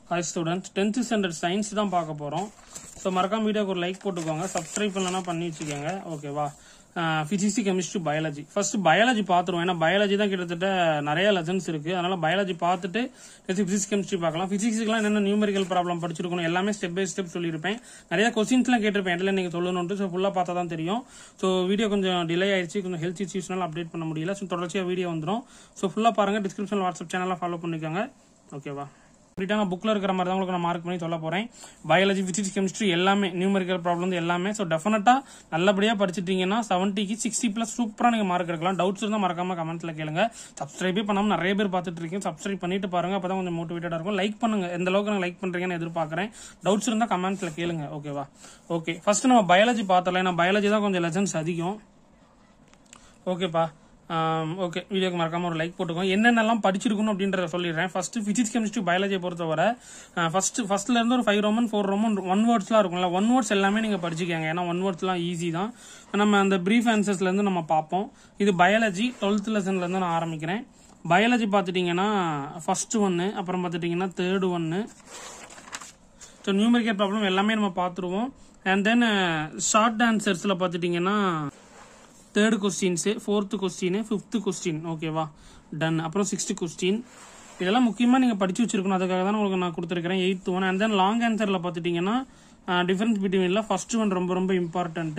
hi students tenth standard science தான் பார்க்க போகிறோம் ஸோ மறக்காம வீடியோக்கு ஒரு லைக் போட்டுக்கோங்க சப்ஸ்கிரைப் பண்ணலன்னா பண்ணி வச்சுக்கோங்க ஓகேவா physics chemistry biology first biology பார்த்துருவோம் ஏன்னா பயாலஜி தான் கிட்டத்தட்ட நிறைய லெசன்ஸ் இருக்கு அதனால பயாலஜி பார்த்துட்டு ஃபிசிக்ஸ் கெமிஸ்ட்ரி பார்க்கலாம் ஃபிசிக்ஸ்க்குலாம் என்னென்ன நியூமெரிக்கல் ப்ராப்ளம் படிச்சிருக்கணும் எல்லாமே ஸ்டெப் பை ஸ்டெப் சொல்லியிருப்பேன் நிறைய கொஸ்டின்ஸ்லாம் கேட்டிருப்பேன் இடையில நீங்கள் சொல்லணும்ட்டு ஸோ ஃபுல்லாக பார்த்தா தான் தெரியும் ஸோ வீடியோ கொஞ்சம் டிலே ஆயிடுச்சு கொஞ்சம் ஹெல்த் இஷ்யூஸ்னால அப்டேட் பண்ண முடியல ஸோ தொடர்ச்சியாக வீடியோ வந்துடும் ஸோ ஃபுல்லாக பாருங்க டிஸ்கிரிப்ஷன் வாட்ஸ்அப் சேனலில் ஃபாலோ பண்ணிக்கோங்க ஓகேவா கம்ப்ளீட்டாக நான் புக்கில் இருக்கிற மாதிரி தான் உங்களுக்கு நான் மார்க் பண்ணி சொல்ல போகிறேன் பயாலஜி ஃபிசிக்ஸ் கெமிஸ்ட்ரி எல்லாமே நியூமரிக்கல் ப்ராப்ளம் எல்லாமே ஸோ டெஃபினட்டாக நல்லபடியாக படிச்சிட்டீங்கன்னா செவன்ட்டிக்கு சிக்ஸ்டி ப்ளஸ் சூப்பராக நீங்கள் மார்க் எடுக்கலாம் டவுட்ஸ் இருந்தால் மறக்காம கமெண்ட்ஸில் கேளுங்க சப்ஸ்கிரைபே பண்ணாமல் நிறைய பேர் பார்த்துட்டு இருக்கீங்க சப்ஸ்கிரைப் பண்ணிட்டு பாருங்க அப்போ தான் கொஞ்சம் மோட்டிவேட்டடாக இருக்கும் லைக் பண்ணுங்க எந்த அளவுக்கு நான் லைக் பண்ணுறீங்கன்னு எதிர்பார்க்குறேன் டவுட்ஸ் இருந்தால் கமெண்ட்ஸில் கேளுங்க ஓகேவா ஓகே ஃபர்ஸ்ட் நம்ம பயாலஜி பார்த்தலாம் ஏன்னா பயாலஜி தான் கொஞ்சம் லெசன்ஸ் அதிகம் ஓகேப்பா ஓகே வீடியோக்கு மறக்காம ஒரு லைக் போட்டுக்கோங்க என்னென்னலாம் படிச்சிருக்கணும் அப்படின்றத சொல்லிடுறேன் ஃபர்ஸ்ட் பிசிக்ஸ் கெமிஸ்ட்ரி பயாலஜியை பொறுத்தவரை ஃபர்ஸ்ட் ஃபர்ஸ்ட்ல இருந்து ஒரு five Roman four Roman one வேர்ட்ஸ்லாம் இருக்கும்ல ஒன் வேர்ட்ஸ் எல்லாமே நீங்க படிச்சுக்கோங்க ஏன்னா ஒன் வேர்ட்ஸ்லாம் ஈஸி தான் நம்ம அந்த பிரீஃப் ஆன்சர்ஸ்ல இருந்து நம்ம பார்ப்போம் இது பயாலஜி டுவெல்த் லெசன்ல இருந்து நான் ஆரம்பிக்கிறேன் பயாலஜி பார்த்துட்டீங்கன்னா ஃபர்ஸ்ட் ஒன்று அப்புறம் பார்த்துட்டீங்கன்னா தேர்டு ஒன்று ஸோ நியூமெரிக்கல் ப்ராப்ளம் எல்லாமே நம்ம பார்த்துருவோம் அண்ட் தென் ஷார்ட் ஆன்சர்ஸில் பார்த்துட்டிங்கன்னா third questions fourth question fifth question ஓகேவா டன் அப்புறம் சிக்ஸ்த்து கொஸ்டின் இதெல்லாம் முக்கியமாக நீங்கள் படிச்சு வச்சிருக்கணும் அதுக்காக தான் உங்களுக்கு நான் கொடுத்துருக்கிறேன் eighth one and then long ஆன்சரில் பார்த்துட்டிங்கன்னா டிஃபரன்ஸ் பிட்வீனில் ஃபர்ஸ்ட் ஒன் ரொம்ப ரொம்ப இம்பார்ட்டன்ட்டு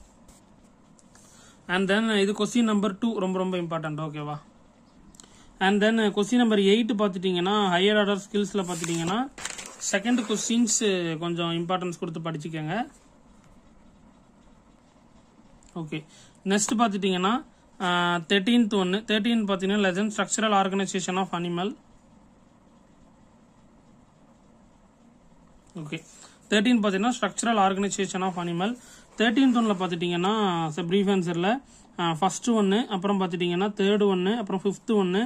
அண்ட் தென் இது கொஸ்டின் நம்பர் டூ ரொம்ப ரொம்ப இம்பார்ட்டன்ட் ஓகேவா and then question number eight பார்த்துட்டிங்கன்னா ஹையர் ஆர்டர் ஸ்கில்ஸில் பார்த்துட்டிங்கன்னா செகண்ட் கொஸ்டின்ஸ் கொஞ்சம் இம்பார்ட்டன்ஸ் கொடுத்து படிச்சுக்கோங்க ஓகே நெக்ஸ்ட் பார்த்துட்டிங்கன்னா தேர்ட்டீன்த் ஒன்று தேர்ட்டீன் பார்த்தீங்கன்னா lesson structural organisation of animal okay thirteen பார்த்தீங்கன்னா structural organisation of animal thirteenth ஒன்ல பார்த்துட்டிங்கன்னா ப்ரீஃப் ஆன்சரில் ஃபர்ஸ்ட் ஒன்று அப்புறம் பார்த்துட்டிங்கன்னா தேர்டு ஒன்று அப்புறம் ஃபிஃப்த்து ஒன்று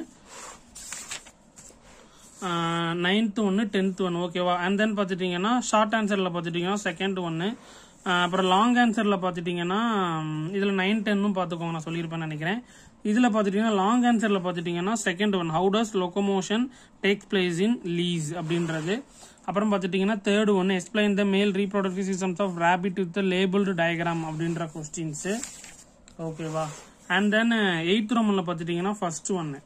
நைன்த்து ஒன்று டென்த் ஒன்று ஓகேவா அண்ட் தென் பார்த்துட்டிங்கன்னா ஷார்ட் ஆன்சரில் பார்த்துட்டிங்கன்னா செகண்ட் ஒன்று அப்புறம் லாங் ஆன்சரில் பார்த்துட்டிங்கன்னா இதில் நைன் டென்னும் பார்த்துக்கோங்க நான் சொல்லியிருப்பேன்னு நினைக்கிறேன் இதில் பார்த்துட்டிங்கன்னா லாங் ஆன்சரில் பார்த்துட்டிங்கன்னா second one how does locomotion takes place in leech அப்படின்றது அப்புறம் பார்த்துட்டிங்கன்னா third one explain the male reproductive systems of rabbit with labelled diagram அப்படின்ற கொஸ்டின்ஸு ஓகேவா அண்ட் தென் எயித் ரோமனில் பார்த்துட்டிங்கன்னா ஃபர்ஸ்ட் ஒன்று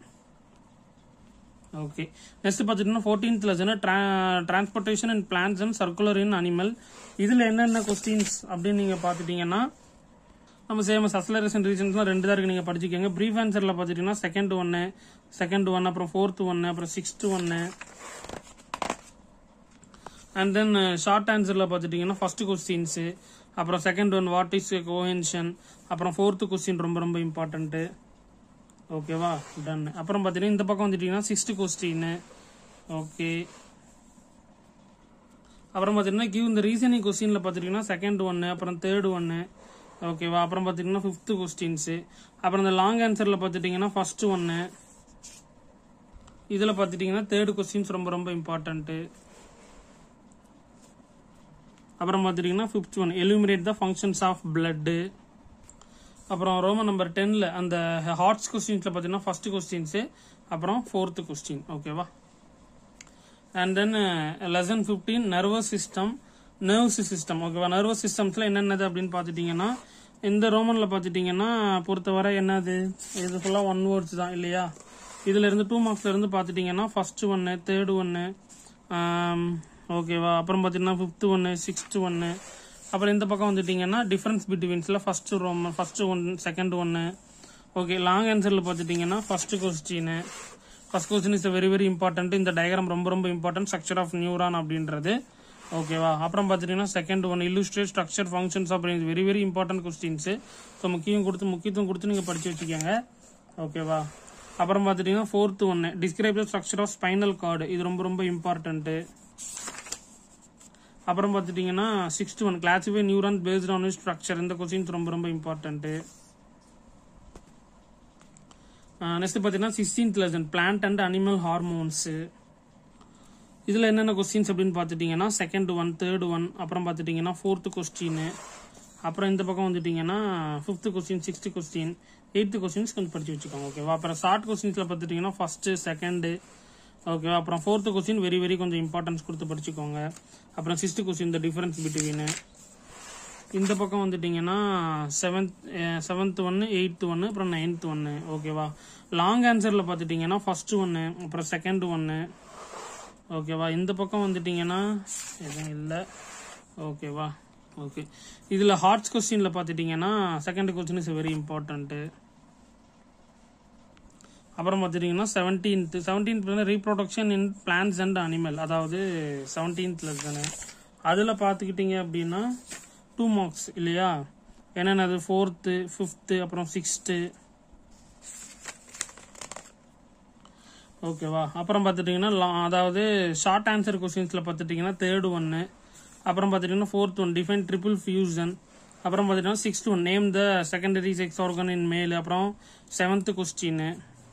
ஓகே நெக்ஸ்ட் பார்த்துட்டீங்கன்னா fourteenth lesson transportation and plants and circular in animal இதில் என்னென்ன கொஸ்டின்ஸ் அப்படின்னு நீங்கள் பார்த்துட்டீங்கன்னா நம்ம சேம் அசலரேஷன் ரீசன்ஸ்லாம் ரெண்டு தான் இருக்கு நீங்கள் படிச்சுக்கோங்க ப்ரீஃப் ஆன்சரில் பார்த்துட்டீங்கன்னா செகண்ட் ஒன்று செகண்ட் ஒன் அப்புறம் ஃபோர்த் ஒன்று அப்புறம் சிக்ஸ்த் ஒன்று அண்ட் தென் ஷார்ட் ஆன்சரில் பார்த்துட்டிங்கன்னா ஃபர்ஸ்ட் கொஸ்டின்ஸு அப்புறம் second one what is cohesion அப்புறம் ஃபோர்த்து கொஸ்டின் ரொம்ப ரொம்ப இம்பார்ட்டன்ட்டு ஓகேவா டன் அப்புறம் பார்த்தீங்கன்னா இந்த பக்கம் வந்துட்டீங்கன்னா சிக்ஸ்த் கொஸ்டின் ஓகே அப்புறம் பார்த்தீங்கன்னா கிவ் இந்த ரீசனிங் கொஸ்டினில் பார்த்துட்டிங்கன்னா செகண்ட் ஒன்று அப்புறம் தேர்டு ஒன்று ஓகேவா அப்புறம் பார்த்தீங்கன்னா ஃபிஃப்த்து கொஸ்டின்ஸு அப்புறம் இந்த லாங் ஆன்சரில் பார்த்துட்டிங்கன்னா ஃபர்ஸ்ட் ஒன்று இதில் பார்த்துட்டிங்கன்னா தேர்டு கொஸ்டின்ஸ் ரொம்ப ரொம்ப இம்பார்ட்டன்ட்டு அப்புறம் பார்த்துட்டிங்கன்னா fifth one eliminate the functions of blood அப்புறம் ரோமன் நம்பர் டென்னில் அந்த ஹார்ட்ஸ் கொஸ்டின்ஸில் பார்த்தீங்கன்னா ஃபர்ஸ்ட் கொஸ்டின்ஸு அப்புறம் ஃபோர்த்து கொஸ்டின் ஓகேவா and then lesson fifteen nervous system nervous system ஓகேவா நர்வஸ் சிஸ்டம்ஸில் என்னென்னது அப்படின்னு பார்த்துட்டிங்கன்னா இந்த ரோமனில் பார்த்துட்டிங்கன்னா பொறுத்தவரை என்னது இது ஃபுல்லாக ஒன் வேர்ட்ஸ் தான் இல்லையா இதில் இருந்து டூ மார்க்ஸ்ல இருந்து பார்த்துட்டிங்கன்னா ஃபர்ஸ்ட் ஒன்று தேர்டு ஒன்று ஓகேவா அப்புறம் பார்த்தீங்கன்னா ஃபிஃப்த்து ஒன்று சிக்ஸ்த்து ஒன்று அப்புறம் இந்த பக்கம் வந்துட்டீங்கன்னா டிஃபரன்ஸ் பிட்வீன்ஸில் first Roman first one second ஒன்று ஓகே லாங் ஆன்சரில் பார்த்துட்டிங்கன்னா first question first question is very very important இந்த டயக்ராம் ரொம்ப ரொம்ப இம்பார்ட்டன்ட் ஸ்ட்ரக்சர் ஆஃப் நியூரான் அப்படின்றது ஓகேவா அப்புறம் பார்த்துட்டிங்கன்னா second one illustrate structure functions அப்படின்னு very very important questions so முக்கியம் கொடுத்து முக்கியத்துவம் கொடுத்து நீங்கள் படிச்சு வச்சுக்கோங்க ஓகேவா அப்புறம் பார்த்துட்டிங்கன்னா ஃபோர்த் ஒன்று describe structure of spinal cord இது ரொம்ப ரொம்ப இம்பார்ட்டன்ட்டு அப்புறம் பார்த்துட்டிங்கன்னா sixth one classify neuron based on structure இந்த கொஸ்டின்ஸ் ரொம்ப ரொம்ப இம்பார்ட்டன்ட்டு நெக்ஸ்ட் பார்த்தீங்கன்னா sixteenth lesson plant and animal hormones இதில் என்னென்ன கொஸ்டின்ஸ் அப்படின்னு பார்த்துட்டிங்கன்னா செகண்ட் ஒன் தேர்ட் ஒன் அப்புறம் பார்த்துட்டிங்கன்னா ஃபோர்த்து கொஸ்டின் அப்புறம் இந்த பக்கம் வந்துட்டிங்கன்னா fifth question sixth question eighth questions கொஞ்சம் படிச்சு வச்சுக்கோங்க ஓகேவா அப்புறம் ஷார்ட் கொஸ்டின்ஸில் பார்த்துட்டிங்கன்னா ஃபர்ஸ்ட்டு செகண்டு ஓகேவா அப்புறம் ஃபோர்த்து கொஸ்டின் வெரி வெரி கொஞ்சம் இம்பார்ட்டன்ஸ் கொடுத்து படிச்சுக்கோங்க அப்புறம் சிக்ஸ்த்து கொஸ்டின் இந்த டிஃபரன்ஸ் பிட்வீனு இந்த பக்கம் வந்துட்டீங்கன்னா செவன்த் செவன்த் ஒன்று எயித்து ஒன்று அப்புறம் நைன்த் ஒன்று ஓகேவா லாங் ஆன்சரில் பார்த்துட்டிங்கன்னா ஃபர்ஸ்ட் ஒன்று அப்புறம் செகண்ட் ஒன்று ஓகேவா இந்த பக்கம் வந்துட்டீங்கன்னா எதுவும் இல்லை ஓகேவா ஓகே இதில் ஹார்ட்ஸ் கொஸ்டினில் பார்த்துட்டிங்கன்னா second question is very important அப்புறம் பார்த்துட்டிங்கன்னா seventeenth seventeenth reproduction in plants and animal அதாவது செவன்டீன்த் லெசனு அதில் பார்த்துக்கிட்டிங்க அப்படின்னா டூ மார்க்ஸ் இல்லையா என்னென்னது ஃபோர்த்து ஃபிஃப்த்து அப்புறம் சிக்ஸ்த்து ஓகேவா அப்புறம் பார்த்துட்டிங்கன்னா லா- அதாவது ஷார்ட் ஆன்சர் கொஸ்டின்ஸில் பார்த்துட்டிங்கன்னா தேர்டு ஒன்று அப்புறம் பார்த்துட்டிங்கன்னா fourth one define triple fusion அப்புறம் பார்த்துட்டிங்கன்னா sixth one name the secondary sex organ in male அப்புறம் செவன்த் கொஸ்டின்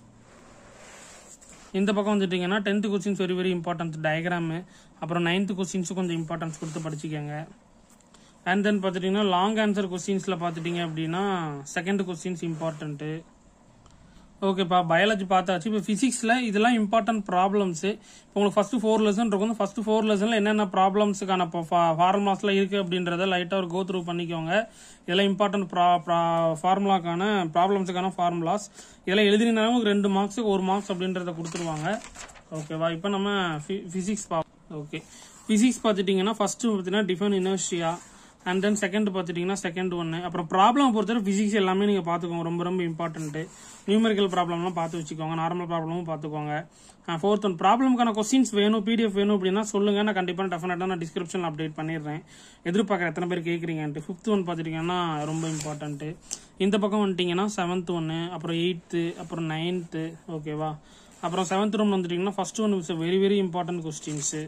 இந்த பக்கம் வந்துட்டிங்கன்னா tenth questions very very importance diagram அப்புறம் நைன்த்து கொஸ்டின்ஸும் கொஞ்சம் இம்பார்ட்டன்ஸ் கொடுத்து படிச்சுக்கோங்க அண்ட் தென் பார்த்துட்டிங்கன்னா லாங் ஆன்சர் கொஸ்டின்ஸில் பார்த்துட்டிங்க அப்படின்னா செகண்ட் கொஸ்டின்ஸ் இம்பார்ட்டன்ட்டு ஓகேப்பா பயாலஜி பார்த்தாச்சு இப்போ ஃபிசிக்ஸில் இதெல்லாம் இம்பார்ட்டன்ட் ப்ராப்ளம்ஸு இப்போ உங்களுக்கு ஃபஸ்ட்டு ஃபோர் லெசன் இருக்கும் ஃபஸ்ட்டு ஃபோர் லெசனில் என்னென்ன ப்ராப்ளம்ஸுக்கான ஃபார்முலாஸ்லாம் இருக்குது அப்படின்றத லைட்டாக ஒரு கோ த்ரூ பண்ணிக்கோங்க இதெல்லாம் இம்பார்ட்டன்ட் ஃபார்முலாக்கான ப்ராப்ளம்ஸுக்கான ஃபார்முலாஸ் இதெல்லாம் எழுதினாலும் உங்களுக்கு ரெண்டு மார்க்ஸுக்கு ஒரு மார்க்ஸ் அப்படின்றத கொடுத்துருவாங்க ஓகேவா இப்போ நம்ம ஃபிசிக்ஸ் பா ஓகே ஃபிசிக்ஸ் பார்த்துட்டிங்கன்னா ஃபஸ்ட்டு பார்த்தீங்கன்னா define inertia and then second பார்த்துட்டிங்கன்னா செகண்ட் ஒன்று அப்புறம் ப்ராப்ளம் பொறுத்தவரை ஃபிசிக்ஸ் எல்லாமே நீங்கள் பார்த்துக்கோங்க ரொம்ப ரொம்ப இம்பார்ட்டன்ட்டு நியூமெரிக்கல் ப்ராப்ளம்லாம் பார்த்து வச்சுக்கோங்க நார்மல் ப்ராப்ளமும் பார்த்துக்கோங்க ஃபோர்த் ஒன் ப்ராப்ளம்க்கான கொஸ்டின்ஸ் வேணும் பிடிஎஃப் வேணும் அப்படின்னா சொல்லுங்க நான் கண்டிப்பாக டெஃபினட்டாக நான் டிஸ்கிரிப்ஷனில் அப்டேட் பண்ணிடுறேன் எதிர்பார்க்குற எத்தனை பேர் கேட்குறீங்கன்ட்டு ஃபிஃப்த் ஒன் பார்த்துட்டிங்கன்னா ரொம்ப இம்பார்ட்டன்ட்டு இந்த பக்கம் வந்துட்டிங்கன்னா செவன்த் ஒன்று அப்புறம் எயித்து அப்புறம் நைன்த்து ஓகேவா அப்புறம் செவன்த் ரூம் வந்துட்டிங்கன்னா first one is very very important questions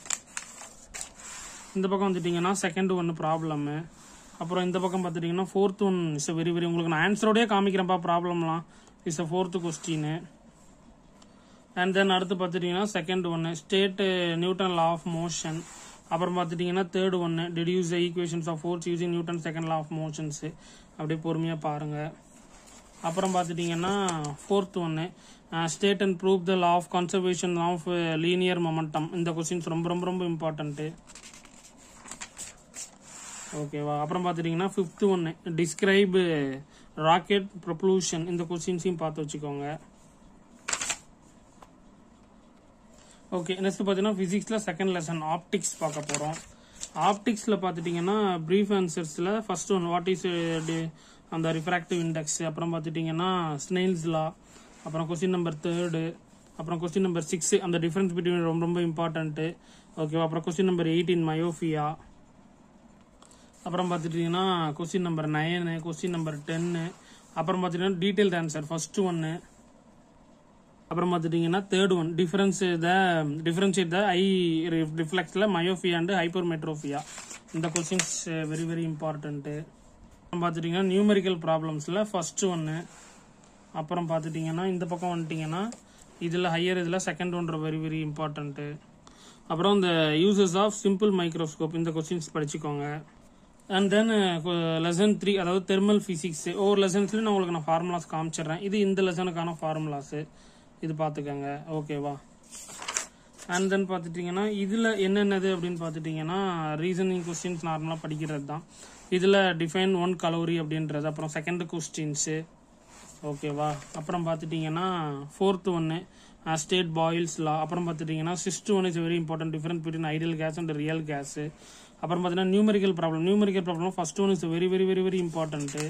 இந்த பக்கம் வந்துட்டீங்கன்னா செகண்ட் ஒன்று ப்ராப்ளமு அப்புறம் இந்த பக்கம் பார்த்துட்டிங்கன்னா fourth one is very very உங்களுக்கு நான் ஆன்சரோடய காமிக்கிறேன்ப்பா ப்ராப்ளம்லாம் is uh fourth question and then அடுத்து பார்த்துட்டிங்கன்னா செகண்ட் ஒன்று state Newton law of motion அப்புறம் பார்த்துட்டிங்கன்னா தேர்ட் ஒன்று deduce the equations of force using Newton second law of motions அப்படியே பொறுமையாக பாருங்கள் அப்புறம் பார்த்துட்டிங்கன்னா ஃபோர்த் ஒன்று state and prove the law of conservation of linear momentum இந்த கொஸ்டின்ஸ் ரொம்ப ரொம்ப ரொம்ப இம்பார்ட்டன்ட்டு ஓகேவா அப்புறம் பார்த்துட்டிங்கன்னா ஃபிஃப்த்து ஒன்று டிஸ்கிரைப் ராக்கெட் ப்ரொப்ளூஷன் இந்த கொஸ்டின்ஸையும் பார்த்து வச்சுக்கோங்க ஓகே நெக்ஸ்ட் பார்த்தீங்கன்னா ஃபிசிக்ஸில் செகண்ட் லெசன் ஆப்டிக்ஸ் பார்க்க போகிறோம் ஆப்டிக்ஸில் பார்த்துட்டிங்கன்னா ப்ரீஃப் ஆன்சர்ஸில் ஃபர்ஸ்ட் ஒன் வாட் இஸ் அந்த ரிஃப்ராக்டிவ் இண்டெக்ஸ் அப்புறம் பார்த்துட்டிங்கன்னா ஸ்னெயில்ஸ் லா அப்புறம் கொஸ்டின் நம்பர் தேர்டு அப்புறம் கொஸ்டின் நம்பர் சிக்ஸ் அந்த டிஃபரன்ஸ் பிட்வீன் ரொம்ப ரொம்ப இம்பார்ட்டன்ட்டு ஓகேவா அப்புறம் கொஸ்டின் நம்பர் எயிட்டீன் மயோஃபியா அப்புறம் பார்த்துட்டிங்கன்னா question number nine question number ten அப்புறம் பார்த்துட்டிங்கன்னா டீடைல்ட் ஆன்சர் ஃபர்ஸ்ட் ஒன்று அப்புறம் பார்த்துட்டிங்கன்னா third one difference the differentiate the eye ரிஃப்ளெக்ஸில் மயோஃபியா அண்ட் ஹைப்பர்மெட்ரோஃபியா இந்த கொஸ்டின்ஸ் வெரி வெரி இம்பார்ட்டன்ட்டு அப்புறம் பார்த்துட்டிங்கன்னா நியூமெரிக்கல் ப்ராப்ளம்ஸில் ஃபர்ஸ்ட் ஒன்று அப்புறம் பார்த்துட்டிங்கன்னா இந்த பக்கம் வந்துட்டிங்கன்னா இதில் ஹையர் இதில் செகண்ட் ஒன்ற வெரி வெரி இம்பார்ட்டன்ட்டு அப்புறம் இந்த யூசஸ் ஆஃப் சிம்பிள் மைக்ரோஸ்கோப் இந்த கொஸ்டின்ஸ் படிச்சுக்கோங்க அண்ட் தென் லெசன் த்ரீ அதாவது தெர்மல் ஃபிசிக்ஸ் ஒவ்வொரு லெசன்ஸ்லையும் நான் உங்களுக்கு நான் ஃபார்முலாஸ் காமிச்சிடுறேன் இது இந்த லெசனுக்கான ஃபார்முலாஸு இது பார்த்துக்கோங்க ஓகேவா அண்ட் தென் பார்த்துட்டிங்கன்னா இதில் என்னென்னது அப்படின்னு பார்த்துட்டிங்கன்னா ரீசனிங் கொஸ்டின்ஸ் நார்மலாக படிக்கிறது தான் இதில் டிஃபைன் ஒன் கலோரி அப்படின்றது அப்புறம் செகண்ட் கொஸ்டின்ஸு ஓகேவா அப்புறம் பார்த்துட்டிங்கன்னா ஃபோர்த் ஒன்று ஸ்டேட் பாயில்ஸ் லா அப்புறம் பார்த்துட்டிங்கன்னா sixth one is very important difference between ideal gas and real gas அப்புறம் பார்த்தீங்கன்னா numerical problem numerical problem first one is very very very very important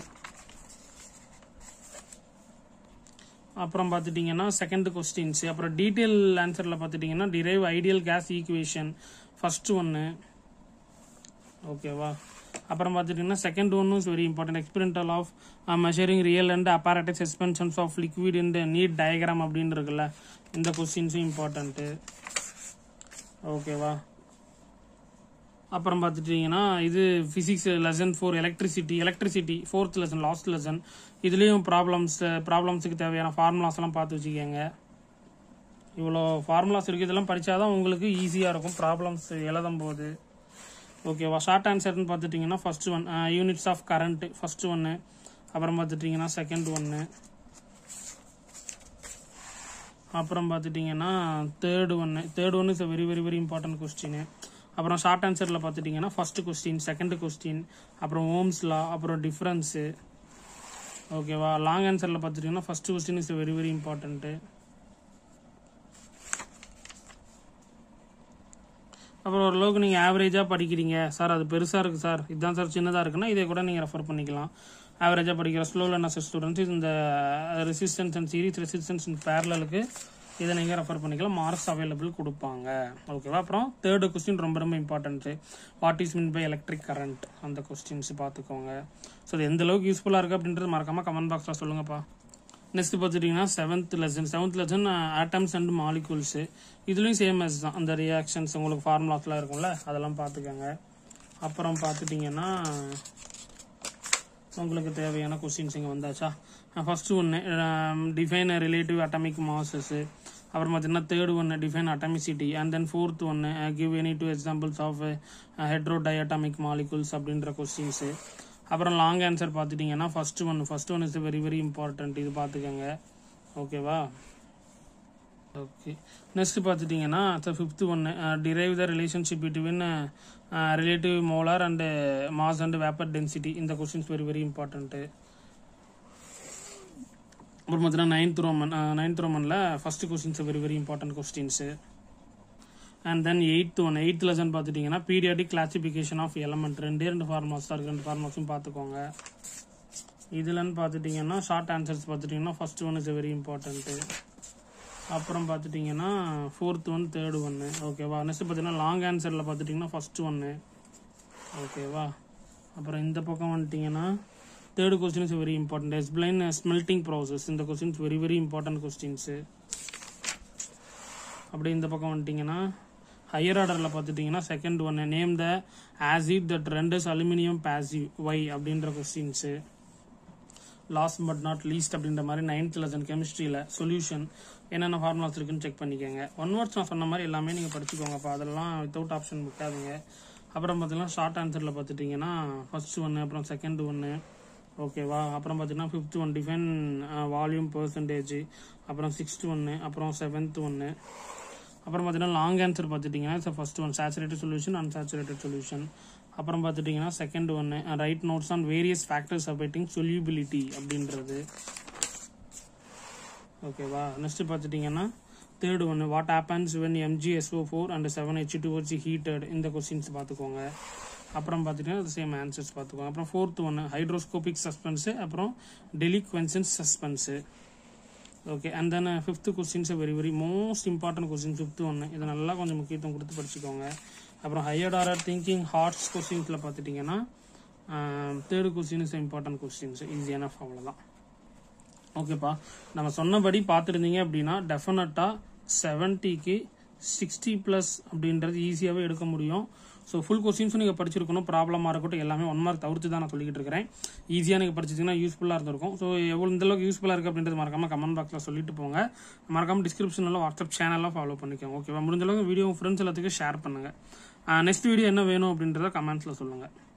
அப்புறம் பார்த்துட்டிங்கன்னா செகண்ட் கொஸ்டின்ஸ் அப்புறம் டீட்டெயில் ஆன்சரில் பார்த்துட்டிங்கன்னா derive ideal gas equation first ஒன்று ஓகேவா அப்புறம் பார்த்துட்டிங்கன்னா second one is very important experimental of measuring real and apparent suspensions of liquid and neat diagram அப்படின்னு இருக்குல்ல இந்த கொஸ்டின்ஸும் இம்பார்ட்டன்ட்டு ஓகேவா அப்புறம் பார்த்துட்டிங்கன்னா இது physics lesson four electricity electricity fourth lesson last lesson இதுலேயும் ப்ராப்ளம்ஸ் ப்ராப்ளம்ஸுக்கு தேவையான ஃபார்முலாஸ் எல்லாம் பார்த்து வச்சுக்கோங்க இவ்வளோ ஃபார்முலாஸ் இருக்குது இதெல்லாம் படித்தாதான் உங்களுக்கு ஈஸியாக இருக்கும் ப்ராப்ளம்ஸ் எழுதும் போது ஓகேவா ஷார்ட் ஆன்சர்னு பார்த்துட்டிங்கன்னா first one units of current first ஒன்று அப்புறம் பார்த்துட்டிங்கன்னா செகண்ட் ஒன்று அப்புறம் பார்த்துட்டிங்கன்னா தேர்டு ஒன்று third one is very very very important question அப்புறம் ஷார்ட் ஆன்சரில் பார்த்துட்டிங்கன்னா ஃபர்ஸ்ட் கொஸ்டின் செகண்ட் கொஸ்டின் அப்புறம் ஓம்ஸ் லா அப்புறம் டிஃப்ரென்ஸு ஓகேவா லாங் ஆன்சரில் பார்த்துட்டிங்கன்னா first question is very very important அப்புறம் ஓரளவுக்கு நீங்கள் ஆவரேஜாக படிக்கிறீங்க சார் அது பெருசாக இருக்குது சார் இதுதான் சார் சின்னதாக இருக்குன்னா இதை கூட நீங்கள் ரெஃபர் பண்ணிக்கலாம் ஆவரேஜாக படிக்கிற ஸ்லோ லேர்னர்ஸ் ஸ்டூடெண்ட்ஸ் இந்த resistance and series resistance in பேரலுக்கு இதை நீங்கள் ரெஃபர் பண்ணிக்கலாம் மார்க்ஸ் அவைலபிள் கொடுப்பாங்க ஓகேவா அப்புறம் தேர்டு கொஸ்டின் ரொம்ப ரொம்ப important what is mean by electric current அந்த கொஸ்டின்ஸ் பார்த்துக்கோங்க ஸோ இது எந்த அளவுக்கு யூஸ்ஃபுல்லாக இருக்குது அப்படின்றது மறக்காமல் கமெண்ட் பாக்ஸில் சொல்லுங்கப்பா நெக்ஸ்ட் பார்த்துட்டிங்கன்னா seventh lesson seventh lesson atoms and molecules இதுலேயும் சேம் as தான் அந்த ரியாக்ஷன்ஸ் உங்களுக்கு ஃபார்முலாஸ்லாம் இருக்கும்ல அதெல்லாம் பார்த்துக்கோங்க அப்புறம் பார்த்துட்டிங்கன்னா உங்களுக்கு தேவையான கொஸ்டின்ஸ் இங்கே வந்தாச்சா ஃபர்ஸ்ட் ஒன்று டிஃபைன் ரிலேட்டிவ் அட்டாமிக் மாசஸ் அப்புறம் பார்த்தீங்கன்னா தேர்ட் ஒன்று define atomicity and then fourth ஒன்று give any two examples of hetero diatomic molecules அப்படின்ற கொஸ்டின்ஸு அப்புறம் லாங் ஆன்சர் பார்த்துட்டிங்கன்னா first one first one is very very important இது பார்த்துக்கோங்க ஓகேவா ஓகே நெக்ஸ்ட் பார்த்துட்டிங்கன்னா ஃபிஃப்த் ஒன்று derive the relationship between relative molar and mass and vapour density இந்த questions very very important அப்புறம் பார்த்தீங்கன்னா நைன்த் ரோமன் நைன்த் ரோமனில் first questions very very important questions and then eighth one eight lesson பார்த்துட்டிங்கன்னா periodic classification of element ரெண்டே ரெண்டு ஃபார்மாஸ் தான் இருக்கு ரெண்டு ஃபார்மாஸும் பார்த்துக்கோங்க இதுலன்னு பார்த்துட்டிங்கன்னா ஷார்ட் ஆன்சர்ஸ் பார்த்துட்டிங்கன்னா first one is very important அப்புறம் பார்த்துட்டிங்கன்னா ஃபோர்த் ஒன் தேர்ட் ஒன்று ஓகேவா நெக்ஸ்ட் பார்த்தீங்கன்னா லாங் ஆன்சரில் பார்த்துட்டிங்கன்னா ஃபர்ஸ்ட் ஒன்று ஓகேவா அப்புறம் இந்த பக்கம் வந்துட்டிங்கன்னா third question is very important explain smelting process இந்த questions very very important questions அப்படியே இந்த பக்கம் வந்துட்டிங்கன்னா ஹையர் ஆர்டரில் பார்த்துட்டிங்கன்னா செகண்ட் ஒன்று name the acid that renders aluminium passive why அப்படின்ற கொஸ்டின்ஸு லாஸ்ட் பட் நாட் லீஸ்ட் அப்படின்ற மாதிரி நைன்த் லெசன் கெமிஸ்ட்ரியில் சொல்யூஷன் என்னென்ன ஃபார்முலாஸ் இருக்குன்னு செக் பண்ணிக்கோங்க ஒன் வேர்ட்ஸ் நான் சொன்ன மாதிரி எல்லாமே நீங்கள் படிச்சுக்கோங்கப்பா அதெல்லாம் வித்தவுட் ஆப்ஷன் விட்டாதுங்க அப்புறம் பார்த்தீங்கன்னா ஷார்ட் ஆன்சரில் பார்த்துட்டிங்கன்னா ஃபர்ஸ்ட் ஒன்று அப்புறம் செகண்ட் ஒன்று ஓகேவா அப்புறம் பார்த்தீங்கன்னா fifth one define volume percentage அப்புறம் சிக்ஸ்த் ஒன்று அப்புறம் செவன்த் ஒன்று அப்புறம் பார்த்தீங்கன்னா லாங் ஆன்சர் பார்த்துட்டிங்கன்னா first one saturated solution unsaturated solution அப்புறம் பார்த்துட்டிங்கன்னா செகண்ட் ஒன்று write notes on various factors affecting solubility அப்படின்றது ஓகேவா நெக்ஸ்ட் பார்த்துட்டிங்கன்னா தேர்ட் ஒன்று what happens when MGSO four and seven H two வச்சு ஹீட்டட் இந்த கொஸ்டின்ஸ் பார்த்துக்கோங்க அப்புறம் பார்த்துட்டிங்கன்னா சேம் ஆன்சர்ஸ் பார்த்துக்கோங்க அப்புறம் ஃபோர்த் ஒன்று ஹைட்ரோஸ்கோபிக் சஸ்பென்ஸு அப்புறம் deliquescent substance okay and then fifth questions very very most important question fifth ஒன்று இதை நல்லா கொஞ்சம் முக்கியத்துவம் கொடுத்து படிச்சுக்கோங்க அப்புறம் ஹையர் ஆர்டர் திங்கிங் ஹார்ட்ஸ் கொஸ்டின்ஸில் பார்த்துட்டிங்கன்னா third question is important questions ஈஸியான அவ்வளோதான் ஓகேப்பா நம்ம சொன்னபடி பார்த்துருந்தீங்க அப்படின்னா டெஃபினட்டாக செவன்ட்டிக்கு சிக்ஸ்டி ப்ளஸ் அப்படின்றது ஈஸியாகவே எடுக்க முடியும் ஸோ ஃபுல் கொஸ்டின்ஸும் நீங்கள் படிச்சிருக்கணும் ப்ராப்ளமாக இருக்கட்டும் எல்லாமே ஒன் மார்க் தவிர்த்து தான் நான் சொல்லிக்கிட்டு இருக்கிறேன் ஈஸியாக நீங்கள் படிச்சிங்கன்னா யூஸ்ஃபுல்லாக இருந்திருக்கும் ஸோ எவ்வளோ இந்த அளவுக்கு யூஸ்ஃபுல்லாக இருக்குது அப்படின்றது மறக்காம கமெண்ட் பாக்ஸில் சொல்லிட்டு போங்க மறக்காம டிஸ்கிரிப்ஷனில் வாட்ஸ்அப் சேனல்லாம் ஃபாலோ பண்ணிக்கோங்க ஓகேவா முடிஞ்ச அளவுக்கு வீடியோ ஃப்ரெண்ட்ஸ் எல்லாத்துக்கும் ஷேர் பண்ணுங்கள் நெக்ஸ்ட் வீடியோ என்ன வேணும் அப்படின்றத கமெண்ட்ஸில் சொல்லுங்கள்